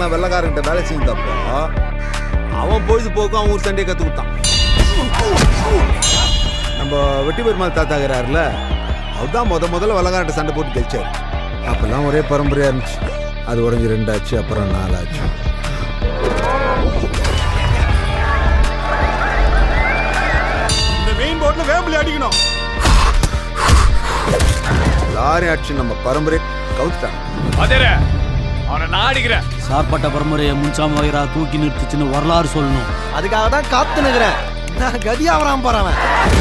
எல்லாம் வெள்ளக்காரன்கிட்ட வேலை செஞ்சப்போ அவன் பொழுதுபோக்கும் அவன் ஊர் சண்டையை கற்று கொடுத்தான் நம்ம வெட்டி பெருமாள் தாத்தாகிறாருல அவர்தான் முத முதல்ல வெள்ளக்காரன்ட்ட சண்டை போட்டு ஜெயிச்சார் அப்பெல்லாம் ஒரே பரம்பரையா இருந்துச்சு அது உடஞ்சி ரெண்டாச்சு அப்புறம் நாலாச்சு இந்த மெயின் போர்ட்ல வேம்பலி அடிக்கணும் லாரி ஆட்சி நம்ம பரம்பரை கவுத்துட்டாங்க அதேரே அவனை நான் அடிக்கிறேன் சார்பட்ட பரம்பரையை முன்சாம வயிறா தூக்கி நிறுத்துச்சுன்னு வரலாறு சொல்லணும் அதுக்காக தான் காத்து நிக்கிறேன் நான் கதி ஆவறான் பாறவன்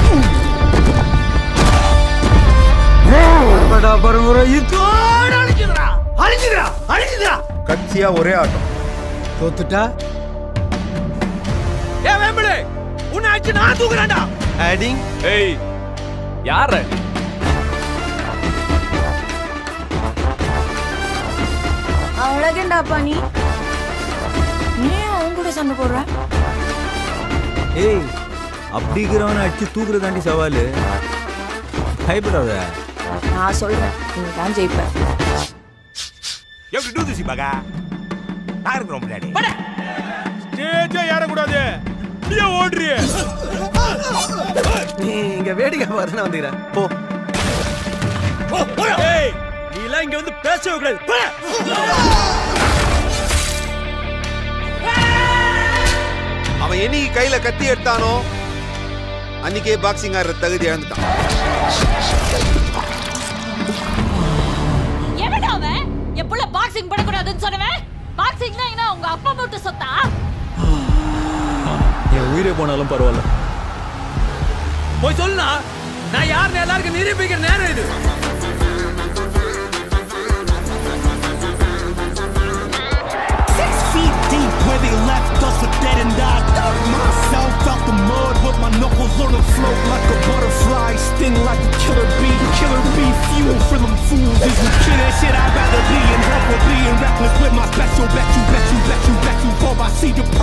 பரம்பரை இதோட அழிச்சுதுடா அழிச்சுதுடா அழிச்சுதுடா கட்சியா ஒரே ஆட்டம் தோத்துட்டா ஏ வேம்பலே உன்னை அடிச்சு நான் தூக்குறேன்டா அடிங் ஏய் யார அழகேண்டாப்பா நீ நீ அவங்க கூட சண்டை போடுற ஏய் அப்படிங்கிறவனை அடிச்சு தூக்குறது தாண்டி சவாலு பயப்படாத நான் சொல்றேன் நீ தான் ஜெயிப்ப எப்படி டூ திஸ் பகா நான் இருக்கிறோம் முன்னாடி ஸ்டேஜே ஏறக்கூடாது நீயே ஓடுறியே நீ இங்க வேடிக்கை பாருன்னு வந்துக்கிறேன் போ ஏய் நீ எல்லாம் இங்க வந்து பேசவே கூடாது போடா. அவன் என்னைக்கு கையில கத்தி எடுத்தானோ அன்னைக்கே பாக்ஸிங் ஆடுற தகுதி இழந்துட்டான் எவடா அவன் என் புள்ள பாக்ஸிங் பண்ணக்கூடாதுன்னு சொன்னவன் பாக்ஸிங்னா என்ன உங்க அப்பா மட்டும் சொத்தா என் உயிரே போனாலும் பரவாயில்ல போய் சொல்லுனா நான் யாருன்னு எல்லாருக்கும் நிரூபிக்கிற நேரம் இது Six feet deep where they left us for dead and I dug myself out the mud with my knuckles on the float like a butterfly, sting like a killer bee. Killer bee fuel for them fools. Is the killer shit I'd rather be in. Help with being reckless with my special. Bet you, bet you, bet you, bet you. Hope I see the